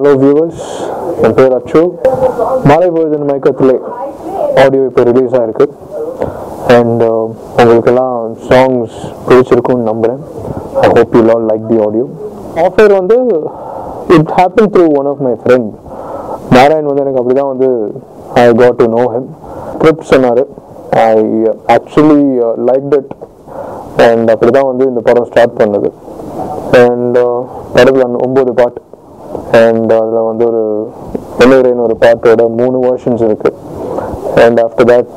hello viewers என் பேர் அச்சு மாலை பொழுதின் மயக்கத்திலே ஆடியோ இப்போ ரிலீஸ் ஆயிருக்கு அண்ட் உங்களுக்கெல்லாம் சாங்ஸ் பிடிச்சிருக்கும்னு நம்புகிறேன் I hope you all like the audio offer வந்து it happen through one of my friend Narayan வந்து எனக்கு அப்படி தான் வந்து I got to know him script சொன்னார் I actually like that and அப்படி தான் வந்து இந்த படம் ஸ்டார்ட் பண்ணது அண்ட் படத்தில் அந்த ஒம்பது பாட்டு அண்ட் அதில் வந்து ஒரு வெள்ளையரேன்னு ஒரு பாட்டோட மூணு வெர்ஷன்ஸ் இருக்கு and after that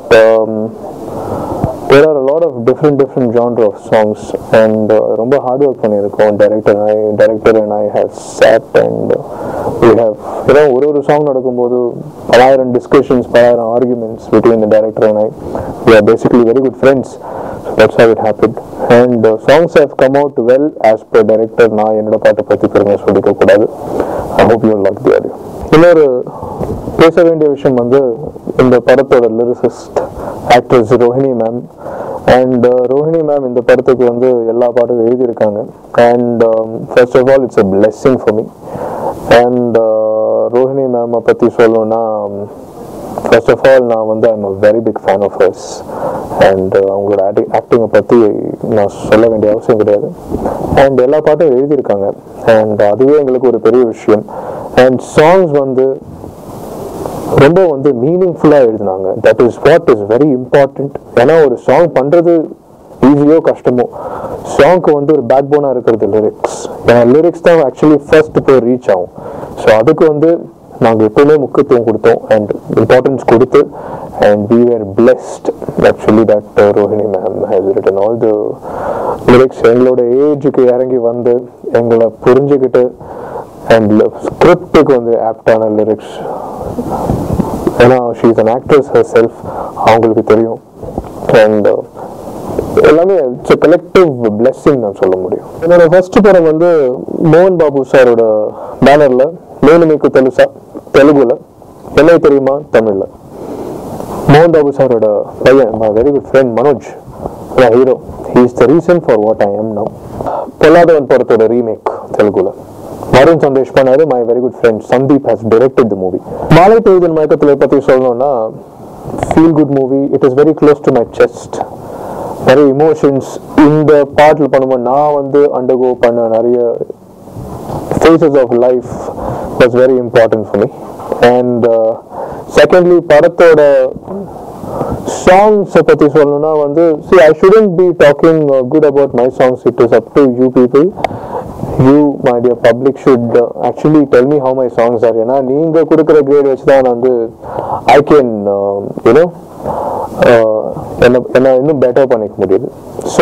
there are lot of different different genre of songs and ரொம்ப ஹார்ட் ஒர்க் பண்ணியிருக்கோம் director I director and I have sat and we have ஏன்னா ஒரு ஒரு சாங் நடக்கும்போது பலாயிரம் டிஸ்கஷன்ஸ் பலாயிரம் arguments between the director and I we are basically very good friends that's how it happen and songs how come out well as per director நான் என்னோட பாட்டை பற்றி பெருமையாக சொல்லிக்க கூடாது ஐ hope you like the audio இன்னொரு பேச வேண்டிய விஷயம் வந்து இந்த படத்தோட lyricist actress Rohini ma'am and Rohini ma'am இந்த படத்துக்கு வந்து எல்லா பாட்டும் எழுதியிருக்காங்க and first of all it's a blessing for me and Rohini மேமை பற்றி சொல்லணும்னா ஃபர்ஸ்ட் ஆஃப் ஆல் நான் வந்து I'm a very big fan of hertz and அவங்களோட ஆக்டிங் ஆக்டிங்கை பற்றி நான் சொல்ல வேண்டிய அவசியம் கிடையாது அண்ட் எல்லா பாட்டும் எழுதியிருக்காங்க அண்ட் அதுவே எங்களுக்கு ஒரு பெரிய விஷயம் அண்ட் சாங்ஸ் வந்து ரொம்ப வந்து மீனிங்ஃபுல்லாக எழுதினாங்க that is what is very important ஏன்னா ஒரு சாங் பண்ணுறது ஈஸியோ கஷ்டமோ சாங்க்கு வந்து ஒரு பேக் போனாக இருக்கிறது லிரிக்ஸ் ஏன்னா லிரிக்ஸ் தான் ஆக்சுவலி ஃபர்ஸ்ட் போய் ரீச் ஆகும் ஸோ அதுக்கு வந்து நாங்கள் எப்பவுமே முக்கியத்துவம் கொடுத்தோம் அண்ட் இம்பார்ட்டன்ஸ் கொடுத்து and we were blessed actually that Rohini ma'am has written all the lyrics எங்களோட ஏஜுக்கு இறங்கி வந்து எங்களை புரிஞ்சுக்கிட்டு அண்ட் ஸ்கிரிப்டுக்கு வந்து ஆப்டான லிரிக்ஸ் ஏன்னா she is an actress herself அவங்களுக்கு தெரியும் அண்ட் எல்லாமே இட்ஸ் கலெக்டிவ் பிளெஸ்ஸிங் நான் சொல்ல முடியும் என்னோட ஃபர்ஸ்ட் படம் வந்து மோகன் பாபு சாரோட பேனர்ல மேலுமிக்கு தெலுசா தெலுங்குல என்ன தெரியுமா தமிழ்ல மோகன் பாபு சாரோட பையன் my very good friend Manoj hero he is the reason for what I am now Polladhavan படத்தோட ரீமேக் தெலுங்குல வருண் சந்தேஷ் பண்ணாரு my very good friend Sandeep has directed the movie மாலை பெய்தல் மயக்கத்தில் பற்றி சொல்லணும்னா feel good movie it is very close to my chest நிறைய emotions இந்த பாட்டில் பண்ணும்போது நான் வந்து அண்டர்கோ பண்ண நிறைய phases of life was very important for me and secondly படத்தோட சாங்ஸை பற்றி சொல்லணும்னா வந்து see I shouldn't be talking good about my songs it is up to you people you my dear public should actually tell me how my songs are ஏன்னா நீங்கள் கொடுக்குற great வச்சு தான் நான் வந்து ஐ கேன் யூனோ என்ன என்ன இன்னும் பெட்டர் பண்ணிக்க முடியுது so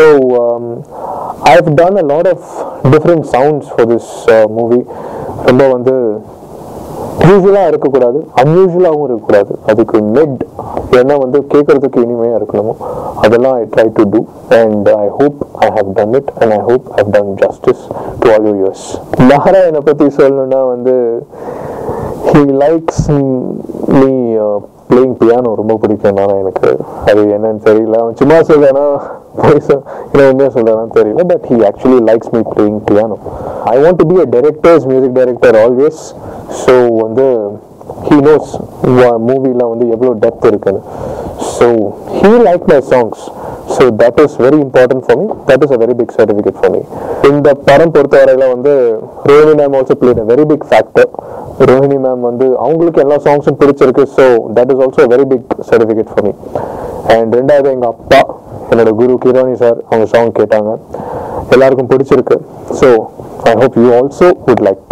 I have done a lot of different sounds for this movie ரொம்ப வந்து யூஸ்வலாக இருக்கக்கூடாது அன்யூஸ்வலாகவும் இருக்கக்கூடாது அதுக்கு மிட் என்ன வந்து கேட்கறதுக்கு இனிமையாக இருக்கணுமோ அதெல்லாம் I try to do and I hope I have done it and I hope I done justice to all you யூஸ் நாராயணை பற்றி சொல்லணும்னா வந்து he likes me playing piano ரொம்ப பிடிக்கும் நானா எனக்கு அது என்னன்னு தெரியல அவன் சும்மா சொல்றானா என்ன உண்மையாக சொல்றானான்னு தெரியல but he actually likes me playing piano I want to be a directors music director always so வந்து ஹீ நோஸ் மூவியில் வந்து எவ்வளோ டெப்த் இருக்குன்னு so he like my songs so that is very important for me that is a very big certificate for me இந்த படம் பொறுத்தவரையில வந்து Rohini ma'am also played a very big factor Rohini ma'am வந்து அவங்களுக்கு எல்லா சாங்ஸும் பிடிச்சிருக்கு so that is also very big certificate for me and ரெண்டாவது எங்கள் அப்பா என்னோட குரு கிரோனி சார் அவங்க சாங் கேட்டாங்க எல்லாருக்கும் பிடிச்சிருக்கு so I hope you also would like